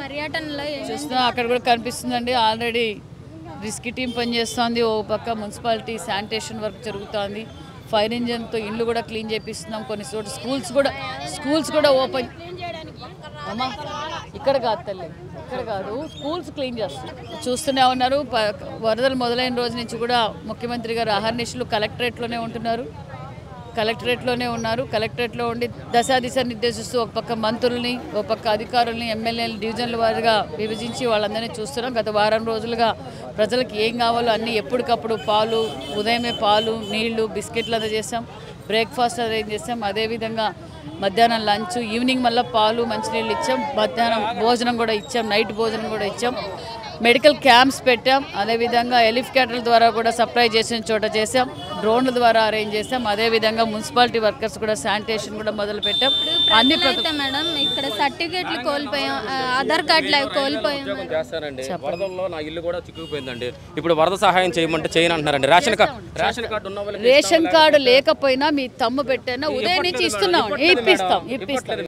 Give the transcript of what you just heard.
పర్యటనలో ఏమేమి చూస్తున్నా అక్కడ కూడా కనిపిస్తుందండి ఆల్రెడీ రిస్క్ టీం పనిచేస్తోంది ఓ పక్క మున్సిపాలిటీ శానిటేషన్ వర్క్ జరుగుతోంది ఫైర్ ఇంజన్తో ఇల్లు కూడా క్లీన్ చేపిస్తున్నాం కొన్ని చోట్ల స్కూల్స్ కూడా స్కూల్స్ కూడా ఓపెన్ అమ్మా ఇక్కడ కాదు తల్లి ఇక్కడ కాదు స్కూల్స్ క్లీన్ చేస్తాం చూస్తూనే ఉన్నారు ప- వరదలు మొదలైన రోజు నుంచి కూడా ముఖ్యమంత్రి గారు అహర్నిశలు కలెక్టరేట్లోనే ఉంటున్నారు కలెక్టరేట్లోనే ఉన్నారు కలెక్టరేట్లో ఉండి దశా దిశ నిర్దేశిస్తూ ఒక పక్క మంత్రుల్ని ఒక పక్క అధికారుల్ని ఎమ్మెల్యేలు డివిజన్ల వారిగా విభజించి వాళ్ళందరినీ చూస్తున్నాం గత వారం రోజులుగా ప్రజలకు ఏం కావాలో అన్నీ ఎప్పటికప్పుడు పాలు ఉదయమే పాలు నీళ్లు బిస్కెట్లు అందజేసాం బ్రేక్ఫాస్ట్ అరేంజ్ చేసాం అదేవిధంగా మధ్యాహ్నం లంచ్ ఈవినింగ్ మళ్ళీ పాలు మంచినీళ్ళు ఇచ్చాం మధ్యాహ్నం భోజనం కూడా ఇచ్చాం నైట్ భోజనం కూడా ఇచ్చాం మెడికల్ క్యాంప్స్ పెట్టాం అదేవిధంగా ఎలిఫికేటర్ల ద్వారా కూడా సప్లై చేసిన చోట చేసాం డ్రోన్ల ద్వారా అరేంజ్ చేసాం అదేవిధంగా మున్సిపాలిటీ వర్కర్స్ కూడా శానిటేషన్ కూడా మొదలు పెట్టాం అన్ని ప్ర- అయితే మేడం ఇక్కడ సర్టిఫికేట్లు కోల్పోయాం ఆ, ఆధార్ కార్డులు అవి కోల్పోయాం ఉద్యోగం చేస్తానండి వరదల్లో నా ఇల్లు కూడా చిక్కుకుపోయిందండి ఇప్పుడు వరద సహాయం చేయమంటే చేయను అంటున్నారండి రేషన్ కార్డు రేషన్ కార్డు ఉన్న వాళ్ళకి రేషన్ కార్డు లేకపోయినా మీ తమ్ము పెట్టైనా ఉదయం నుంచి ఇస్తున్నాం ఇప్పిస్తాం ఇప్పిస్తాం